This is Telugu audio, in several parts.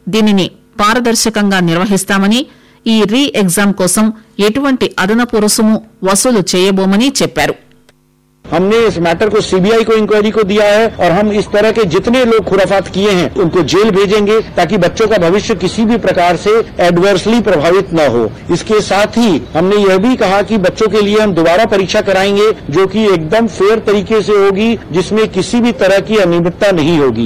దీనిని పారదర్శకంగా నిర్వహిస్తామని ఈ రీ ఎగ్జామ్ కోసం ఎటువంటి అదనపు రుసుము వసూలు చేయబోమని చెప్పారు हमने इस मैटर को सीबीआई को इंक्वायरी को दिया है और हम इस तरह के जितने लोग खुराफात किए हैं उनको जेल भेजेंगे ताकि बच्चों का भविष्य किसी भी प्रकार से एडवर्सली प्रभावित न हो इसके साथ ही हमने यह भी कहा कि बच्चों के लिए हम दोबारा परीक्षा कराएंगे जो कि एकदम फेयर तरीके से होगी जिसमें किसी भी तरह की अनियमितता नहीं होगी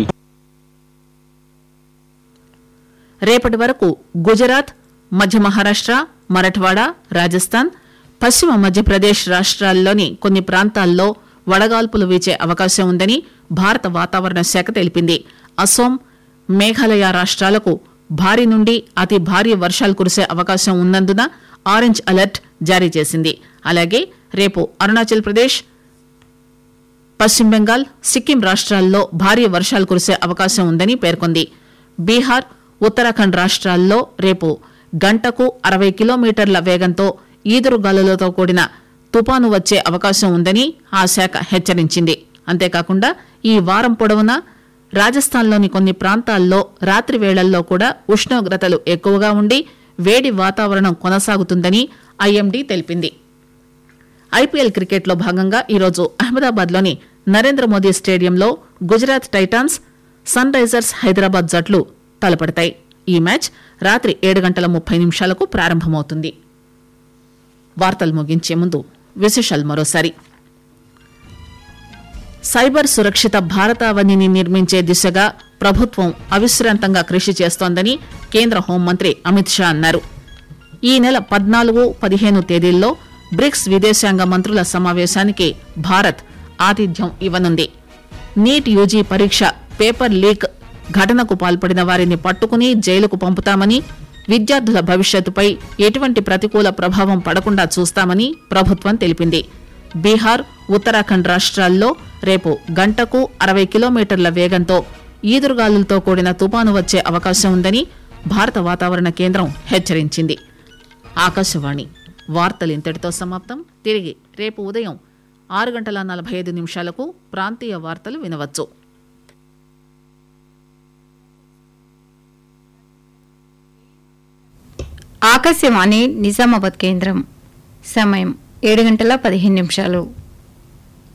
రేపటి వరకు గుజరాత్ మధ్య మహారాష్ట మరఠ్వాడా రాజస్థాన్ పశ్చిమ మధ్యప్రదేశ్ రాష్ట్రాల్లోని కొన్ని ప్రాంతాల్లో వడగాల్పులు వీచే అవకాశం ఉందని భారత వాతావరణ శాఖ తెలిపింది అసోం మేఘాలయ రాష్ట్రాలకు భారీ నుండి అతి భారీ వర్షాలు కురిసే అవకాశం ఉన్నందున ఆరెంజ్ అలర్ట్ జారీ చేసింది అలాగే రేపు అరుణాచల్ ప్రదేశ్ పశ్చిమ బెంగాల్ సిక్కిం రాష్ట్రాల్లో భారీ వర్షాలు కురిసే అవకాశం ఉందని పేర్కొంది బీహార్ ఉత్తరాఖండ్ రాష్ట్రాల్లో రేపు గంటకు అరవై కిలోమీటర్ల వేగంతో ఈదురుగాలులతో కూడిన తుపాను వచ్చే అవకాశం ఉందని ఆ శాఖ హెచ్చరించింది అంతేకాకుండా ఈ వారం పొడవునా రాజస్థాన్లోని కొన్ని ప్రాంతాల్లో రాత్రి వేళల్లో కూడా ఉష్ణోగ్రతలు ఎక్కువగా ఉండి వేడి వాతావరణం కొనసాగుతుందని ఐఎండీ తెలిపింది ఐపీఎల్ క్రికెట్లో భాగంగా ఈరోజు అహ్మదాబాద్లోని నరేంద్ర మోదీ స్టేడియంలో Gujarat Titans Sunrisers Hyderabad జట్లు తలపడతాయి ఈ మ్యాచ్ రాత్రి ఏడు గంటల ముప్పై నిమిషాలకు ప్రారంభమవుతుంది వార్తలు ముగించే ముందు విశేషాలు మరోసారి సైబర్ సురక్షిత భారతావనిని నిర్మించే దిశగా ప్రభుత్వం అవిశ్రాంతంగా కృషి చేస్తోందని కేంద్ర హోంమంత్రి అమిత్ షా అన్నారు ఈ నెల పద్నాలుగు పదిహేను తేదీల్లో బ్రిక్స్ విదేశాంగ మంత్రుల సమావేశానికి భారత్ ఆతిథ్యం ఇవ్వనుంది నీట్ యూజీ పరీక్ష పేపర్ లీక్ ఘటనకు పాల్పడిన వారిని పట్టుకుని జైలుకు పంపుతామని విద్యార్థుల భవిష్యత్తుపై ఎటువంటి ప్రతికూల ప్రభావం పడకుండా చూస్తామని ప్రభుత్వం తెలిపింది బీహార్ ఉత్తరాఖండ్ రాష్ట్రాల్లో రేపు గంటకు అరవై కిలోమీటర్ల వేగంతో ఈదురుగాలులతో కూడిన తుపాను వచ్చే అవకాశం ఉందని భారత వాతావరణ కేంద్రం హెచ్చరించింది ఆకాశవాణి వార్తలు ఇంతటితో సమాప్తం తిరిగి రేపు ఉదయం ఆరు గంటల నలభై ఐదు నిమిషాలకు ప్రాంతీయ వార్తలు వినవచ్చు ఆకాశవాణి నిజామాబాద్ కేంద్రం సమయం ఏడు గంటల పదిహేను నిమిషాలు